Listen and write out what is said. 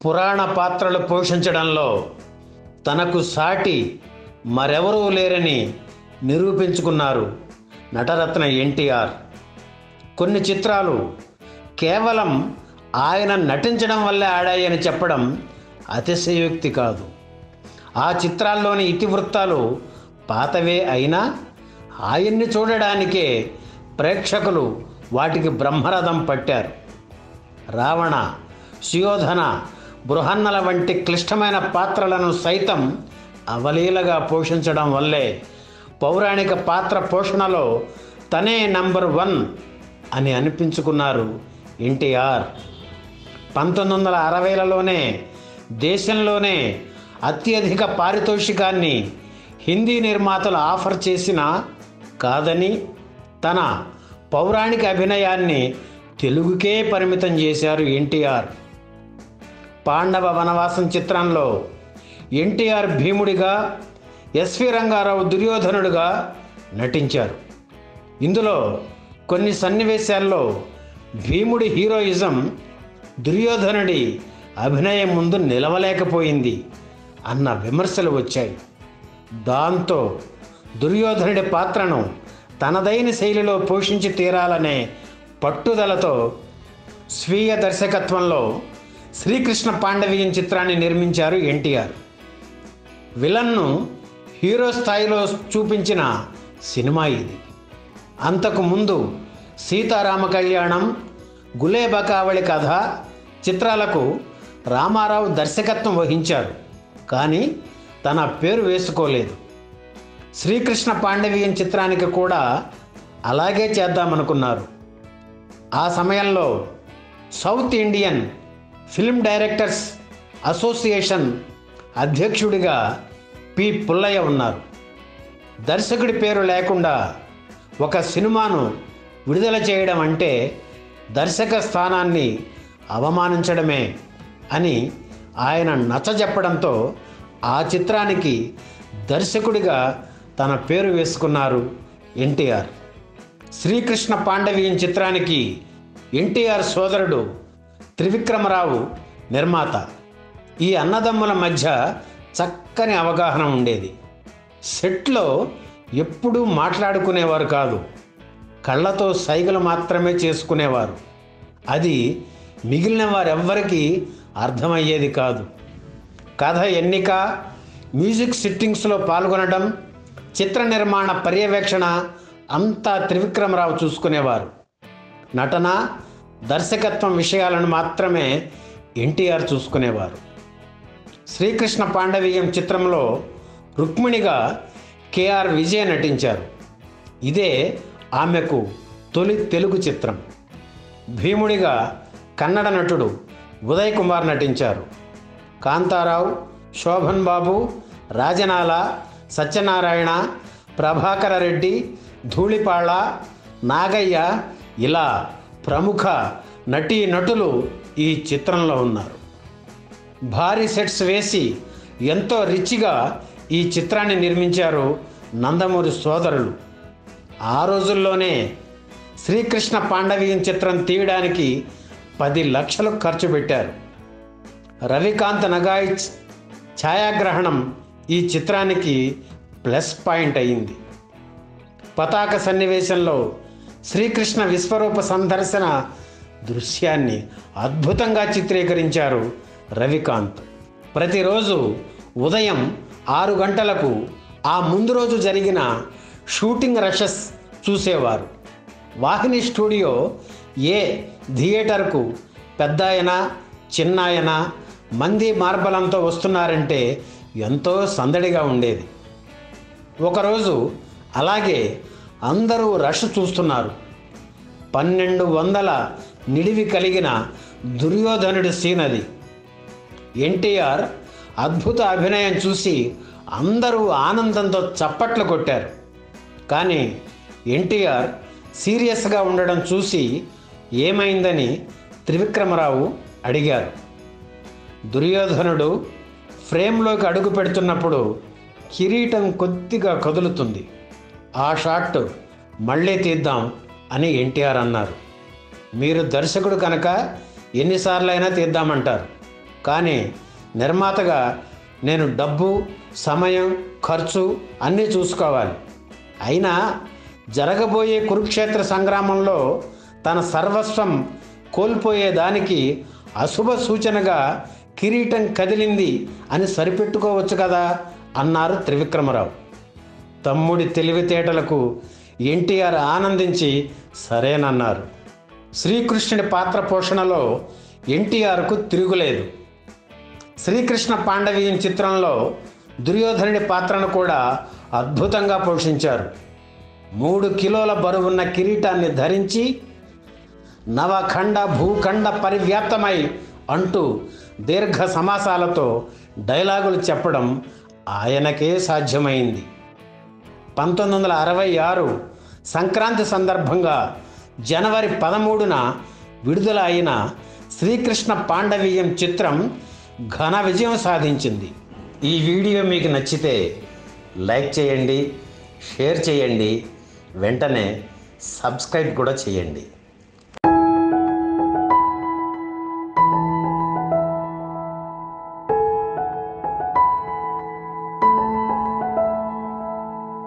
పురాణ పాత్రలు పోషించడంలో తనకు సాటి మరెవరూ లేరని నిరూపించుకున్నారు నటరత్న ఎన్టీఆర్ కొన్ని చిత్రాలు కేవలం ఆయన నటించడం వల్లే ఆడాయని చెప్పడం అతిశయోక్తి కాదు ఆ చిత్రాల్లోని ఇతివృత్తాలు పాతవే అయినా ఆయన్ని చూడడానికే ప్రేక్షకులు వాటికి బ్రహ్మరథం పట్టారు రావణ సుయోధన బృహన్నల వంటి క్లిష్టమైన పాత్రలను సైతం అవలీలగా పోషించడం వల్లే పౌరాణిక పాత్ర పోషణలో తనే నంబర్ వన్ అని అనిపించుకున్నారు ఎన్టీఆర్ పంతొమ్మిది వందల అరవైలలోనే దేశంలోనే అత్యధిక పారితోషికాన్ని హిందీ నిర్మాతలు ఆఫర్ చేసినా కాదని తన పౌరాణిక అభినయాన్ని తెలుగుకే పరిమితం చేశారు ఎన్టీఆర్ పాండవ వనవాసం చిత్రంలో ఎన్టీఆర్ భీముడిగా ఎస్వి రంగారావు దుర్యోధనుడుగా నటించారు ఇందులో కొన్ని సన్నివేశాల్లో భీముడి హీరోయిజం దుర్యోధనుడి అభినయం ముందు నిలవలేకపోయింది అన్న విమర్శలు వచ్చాయి దాంతో దుర్యోధనుడి పాత్రను తనదైన శైలిలో పోషించి తీరాలనే పట్టుదలతో స్వీయ దర్శకత్వంలో శ్రీకృష్ణ పాండవీయం చిత్రాన్ని నిర్మించారు ఎన్టీఆర్ విలన్ను హీరో స్థాయిలో చూపించిన సినిమా ఇది అంతకు ముందు సీతారామ కళ్యాణం గులేబకావళి కథ చిత్రాలకు రామారావు దర్శకత్వం వహించారు కానీ తన పేరు వేసుకోలేదు శ్రీకృష్ణ పాండవీయం చిత్రానికి కూడా అలాగే చేద్దామనుకున్నారు ఆ సమయంలో South Indian Film Directors Association అధ్యక్షుడిగా పి పుల్లయ్య ఉన్నారు దర్శకుడి పేరు లేకుండా ఒక సినిమాను విడుదల చేయడం అంటే దర్శక స్థానాన్ని అవమానించడమే అని ఆయన నచ్చజెప్పడంతో ఆ చిత్రానికి దర్శకుడిగా తన పేరు వేసుకున్నారు ఎన్టీఆర్ శ్రీకృష్ణ పాండవీయం చిత్రానికి ఎన్టీఆర్ సోదరుడు త్రివిక్రమరావు నిర్మాత ఈ అన్నదమ్ముల మధ్య చక్కని అవగాహన ఉండేది సెట్లో ఎప్పుడూ మాట్లాడుకునేవారు కాదు కళ్ళతో సైగలు మాత్రమే చేసుకునేవారు అది మిగిలిన వారెవ్వరికీ అర్థమయ్యేది కాదు కథ ఎన్నిక మ్యూజిక్ సిట్టింగ్స్లో పాల్గొనడం చిత్ర నిర్మాణ పర్యవేక్షణ అంతా త్రివిక్రమరావు చూసుకునేవారు నటన దర్శకత్వం విషయాలను మాత్రమే ఎన్టీఆర్ చూసుకునేవారు శ్రీకృష్ణ పాండవీయం చిత్రంలో రుక్మిణిగా కేఆర్ విజయ నటించారు ఇదే ఆమెకు తొలి తెలుగు చిత్రం భీముడిగా కన్నడ నటుడు ఉదయ్ కుమార్ నటించారు కాంతారావు శోభన్ బాబు రాజనాల సత్యనారాయణ ప్రభాకర రెడ్డి ధూళిపాళ నాగయ్య ఇలా ప్రముఖ నటీ నటులు ఈ చిత్రంలో ఉన్నారు భారీ సెట్స్ వేసి ఎంతో రిచ్గా ఈ చిత్రాన్ని నిర్మించారు నందమూరి సోదరులు ఆ రోజుల్లోనే శ్రీకృష్ణ పాండవీయం చిత్రం తీయడానికి పది లక్షలు ఖర్చు పెట్టారు రవికాంత్ నగాయిచ్ ఛాయాగ్రహణం ఈ చిత్రానికి ప్లస్ పాయింట్ అయింది పతాక సన్నివేశంలో శ్రీకృష్ణ విశ్వరూప సందర్శన దృశ్యాన్ని అద్భుతంగా చిత్రీకరించారు రవికాంత్ ప్రతిరోజు ఉదయం ఆరు గంటలకు ఆ ముందు రోజు జరిగిన షూటింగ్ రషెస్ చూసేవారు వాహిని స్టూడియో ఏ థియేటర్కు పెద్దాయన చిన్నాయన మంది మార్బలంతో వస్తున్నారంటే ఎంతో సందడిగా ఉండేది ఒకరోజు అలాగే అందరూ రష్ చూస్తున్నారు పన్నెండు వందల నిడివి కలిగిన దుర్యోధనుడి సీన్ అది ఎన్టీఆర్ అద్భుత అభినయం చూసి అందరూ ఆనందంతో చప్పట్లు కొట్టారు కానీ ఎన్టీఆర్ సీరియస్గా ఉండడం చూసి ఏమైందని త్రివిక్రమరావు అడిగారు దుర్యోధనుడు ఫ్రేమ్లోకి అడుగు పెడుతున్నప్పుడు కిరీటం కొద్దిగా కదులుతుంది ఆ షాట్ మళ్ళీ తీద్దాం అని ఎన్టీఆర్ అన్నారు మీరు దర్శకుడు కనుక ఎన్నిసార్లైనా తీద్దామంటారు కానీ నిర్మాతగా నేను డబ్బు సమయం ఖర్చు అన్నీ చూసుకోవాలి అయినా జరగబోయే కురుక్షేత్ర సంగ్రామంలో తన సర్వస్వం కోల్పోయేదానికి అశుభ సూచనగా కిరీటం కదిలింది అని సరిపెట్టుకోవచ్చు కదా అన్నారు త్రివిక్రమరావు తమ్ముడి తెలివితేటలకు ఎన్టీఆర్ ఆనందించి సరేనన్నారు శ్రీకృష్ణుడి పాత్ర పోషణలో ఎన్టీఆర్కు తిరుగులేదు శ్రీకృష్ణ పాండవీయం చిత్రంలో దుర్యోధనుడి పాత్రను కూడా అద్భుతంగా పోషించారు మూడు కిలోల బరువున్న కిరీటాన్ని ధరించి నవఖండ భూఖండ పరివ్యాప్తమై అంటూ దీర్ఘ సమాసాలతో డైలాగులు చెప్పడం ఆయనకే సాధ్యమైంది పంతొమ్మిది వందల అరవై ఆరు సంక్రాంతి సందర్భంగా జనవరి పదమూడున విడుదల అయిన శ్రీకృష్ణ పాండవీయం చిత్రం ఘన విజయం సాధించింది ఈ వీడియో మీకు నచ్చితే లైక్ చేయండి షేర్ చేయండి వెంటనే సబ్స్క్రైబ్ కూడా చేయండి